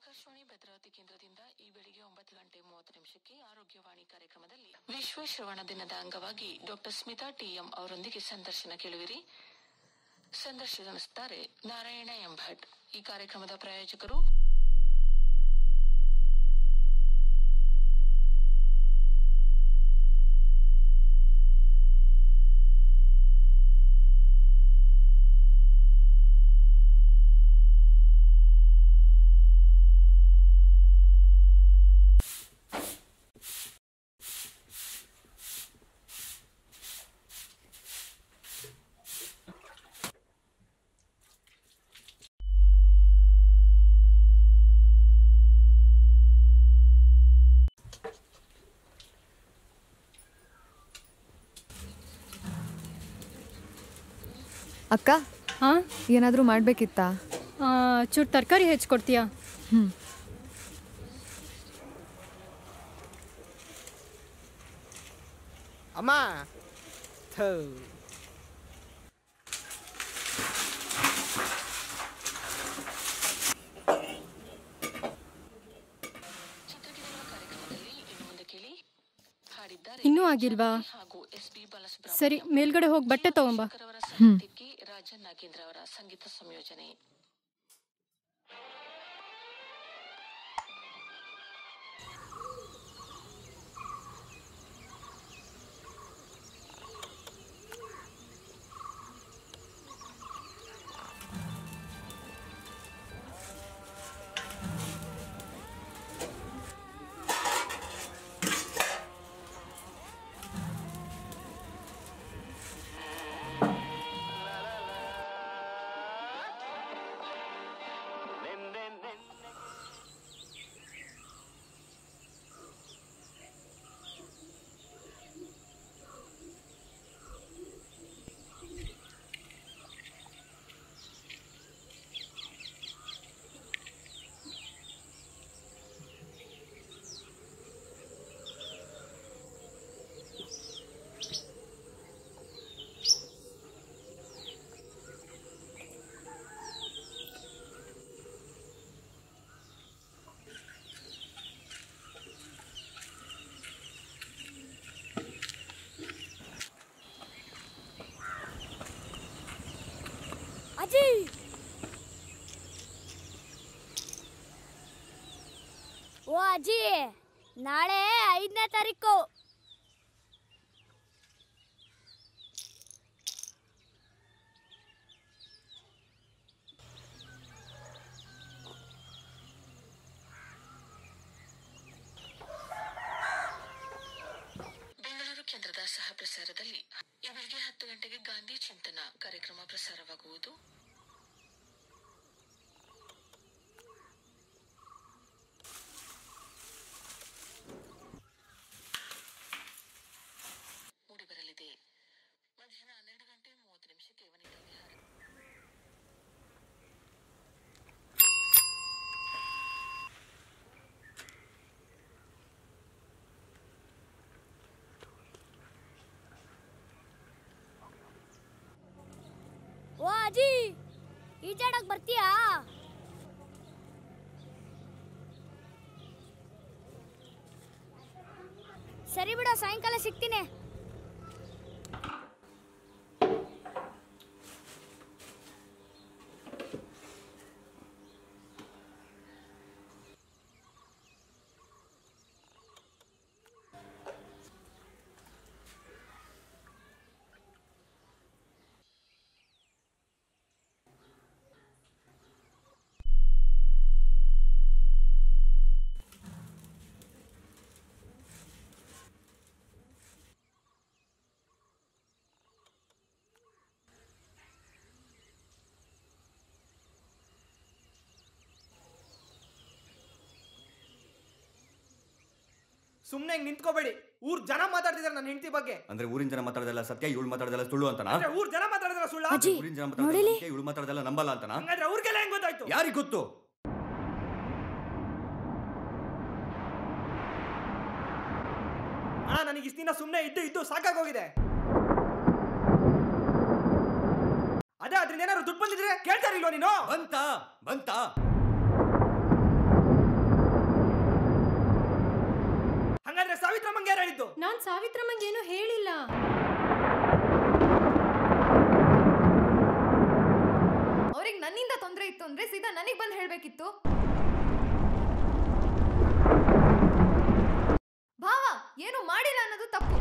ಆಕಾಶವಾಣಿ ಭದ್ರಾವತಿ ಕೇಂದ್ರದಿಂದ ಈ ಬೆಳಿಗ್ಗೆ ಒಂಬತ್ತು ಗಂಟೆ ಮೂವತ್ತು ನಿಮಿಷಕ್ಕೆ ಆರೋಗ್ಯವಾಣಿ ಕಾರ್ಯಕ್ರಮದಲ್ಲಿ ವಿಶ್ವ ಶ್ರವಣ ದಿನದ ಅಂಗವಾಗಿ ಡಾಕ್ಟರ್ ಸ್ಮಿತಾ ಟಿಎಂ ಅವರೊಂದಿಗೆ ಸಂದರ್ಶನ ಕೇಳುವಿರಿ ಸಂದರ್ಶಿಸುತ್ತಾರೆ ನಾರಾಯಣ ಎಂ ಭಟ್ ಈ ಕಾರ್ಯಕ್ರಮದ ಪ್ರಾಯೋಜಕರು ಅಕ್ಕ ಹಾಂ ಏನಾದರೂ ಮಾಡಬೇಕಿತ್ತಾ ಚೂರು ತರಕಾರಿ ಹೆಚ್ಚಿಕೊಡ್ತೀಯಾ ಹ್ಞೂ ಅಮ್ಮ ಥು. ಚಿತ್ರಗೀತೆಗಳ ಕಾರ್ಯಕ್ರಮದಲ್ಲಿ ಇನ್ನು ಮುಂದೆ ಕೇಳಿ ಹಾಡಿದ್ದಾರೆ ಇನ್ನೂ ಆಗಿಲ್ವಾ ಹಾಗೂ ಎಸ್ ಪಿ ಬಾಲಸುಬ್ರಹ್ಮಣ್ಯ ಸರಿ ಮೇಲ್ಗಡೆ ಹೋಗಿ ಬಟ್ಟೆ ತಗೊಂಬ ಅವರ ಸಾಹಿತ್ಯಕ್ಕೆ ರಾಜನ್ ನಾಗೇಂದ್ರ ಅವರ ಸಂಗೀತ ಸಂಯೋಜನೆ ಅಜ್ಜಿ ಓ ಅಜ್ಜಿ ನಾಳೆ ಐದನೇ ತಾರೀಕು ಬೆಂಗಳೂರು ಕೇಂದ್ರದ ಸಹ ಪ್ರಸಾರದಲ್ಲಿ ಈ ಬೆಳಿಗ್ಗೆ ಹತ್ತು ಗಂಟೆಗೆ ಗಾಂಧಿ ಚಿಂತನ ಕಾರ್ಯಕ್ರಮ ಪ್ರಸಾರವಾಗುವುದು ಮೂಡಿಬರಲಿದೆ ಮಧ್ಯಾಹ್ನ ಹನ್ನೆರಡು ಗಂಟೆ ಮೂವತ್ತು ನಿಮಿಷಕ್ಕೆ ವನಿತಾ ವಿಹಾರ ಓ ಅಜ್ಜಿ ಈಜಾಡಕ್ ಬರ್ತೀಯಾ ಸರಿ ಬಿಡು ಸಾಯಂಕಾಲ ಸಿಗ್ತೀನಿ ಸುಮ್ನೆ ಹಿಂಗ್ ನಿಂತ್ಕೋಬೇಡಿ ಊರ್ ಜನ ಮಾತಾಡ್ತಿದಾರೆ ನನ್ನ ಹೆಂಡತಿ ಬಗ್ಗೆ ಅಂದ್ರೆ ಊರಿನ ಜನ ಮಾತಾಡೋದೆಲ್ಲ ಸತ್ಯ ಇವಳು ಮಾತಾಡೋದೆಲ್ಲ ಸುಳ್ಳು ಅಂತನಾ ಅಂದ್ರೆ ಊರ್ ಜನ ಮಾತಾಡಿದ್ರ ಸುಳ್ಳ ಅಜ್ಜಿ ಊರಿನ ಜನ ಮಾತಾಡೋದೆಲ್ಲ ನೋಡಿಲಿ ಸತ್ಯ ಇವಳು ಮಾತಾಡೋದೆಲ್ಲ ನಂಬಲ್ಲ ಅಂತನಾ ಹಂಗಾದ್ರೆ ಅವ್ರಿಗೆಲ್ಲ ಹೆಂಗ್ ಗೊತ್ತಾಯ್ತು ಯಾರಿಗ್ ಗೊತ್ತು ಅಣ್ಣ ನನಗೆ ಇಷ್ಟ ದಿನ ಸುಮ್ನೆ ಇದ್ದು ಇದ್ದು ಸಾಕಾಗೋಗಿದೆ ಅದೇ ಅದ್ರಿಂದ ಏನಾದ್ರು ದುಡ್ಡು ಬಂದಿದ್ರೆ ಕೇಳ್ತಾರಿಲ್ವ ನೀನು ಬಂತ ಬಂತ ನಾನ್ ಸಾವಿತ್ರಮ್ಮಂಗೆ ಏನು ಹೇಳಿಲ್ಲ ಅವ್ರಿಗೆ ನನ್ನಿಂದ ತೊಂದರೆ ಇತ್ತು ಅಂದ್ರೆ ಸೀದಾ ನನಗೆ ಬಂದು ಹೇಳ್ಬೇಕಿತ್ತು ಭಾವ ಏನು ಮಾಡಿಲ್ಲ ಅನ್ನೋದು ತಪ್ಪು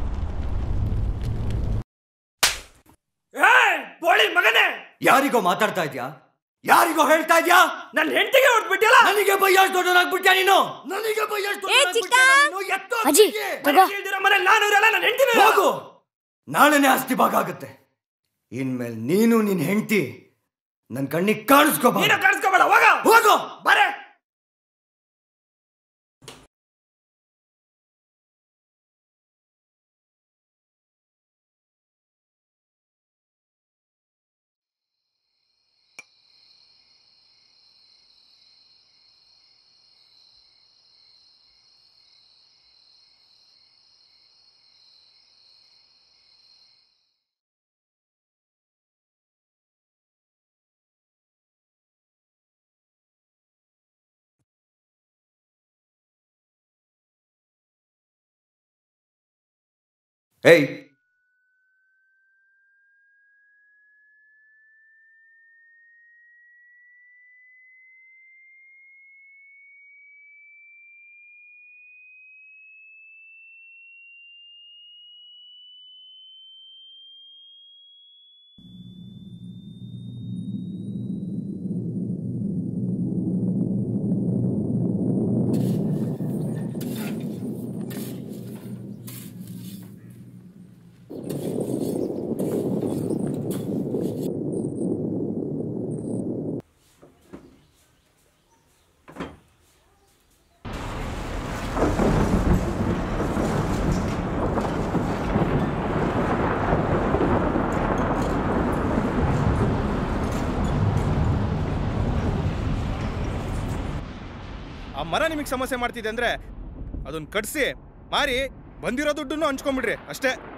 ಏ ಬೋಳಿ ಮಗನೇ ಯಾರಿಗೋ ಮಾತಾಡ್ತಾ ಇದ್ಯಾ ಯಾರಿಗೋ ಹೇಳ್ತಾ ಇದ್ಯಾ ನನ್ನ ಹೆಂಡತಿಗೆ ಹೊಡ್ಬಿಟ್ಟಿಲ್ಲ ನನಗೆ ಬೈಯಷ್ಟು ದೊಡ್ಡನಾಗ್ಬಿಟ್ಯಾ ನೀನು ನನಗೆ ಬೈಯಷ್ಟು ದೊಡ್ಡನಾಗ್ಬಿಟ್ಯಾ ನೀನು? ಎತ್ತೋ ಅಜ್ಜಿ, ಬೆಂಕಿ. ತಗೋ. ಇಲ್ದಿರೋ ಮನೇಲಿ ನಾನು ಇರಲ್ಲ ನನ್ನ ಹೆಂಡತಿನೂ ಇರಲ್ಲ. ಹೋಗು ನಾಳೆನೇ ಆಸ್ತಿ ಭಾಗ ಆಗುತ್ತೆ ಇನ್ಮೇಲೆ ನೀನು ನಿನ್ ಹೆಂಡತಿ ನನ್ ಕಣ್ಣಿಗೆ ಕಾಣಿಸ್ಕೋಬಾರ ನೀನು ಕಾಣಿಸ್ಕೋಬೇಡ ಹೋಗ ಹೋಗು ಬರೇ ಏಯ್ ಆ ಮರ ನಿಮಗೆ ಸಮಸ್ಯೆ ಮಾಡ್ತಿದೆ ಅಂದ್ರೆ ಅದನ್ನ ಕಟ್ಸಿ ಮಾರಿ ಬಂದಿರೋ ದುಡ್ಡನ್ನು ಹಂಚ್ಕೊಂಬಿಡ್ರಿ ಅಷ್ಟೇ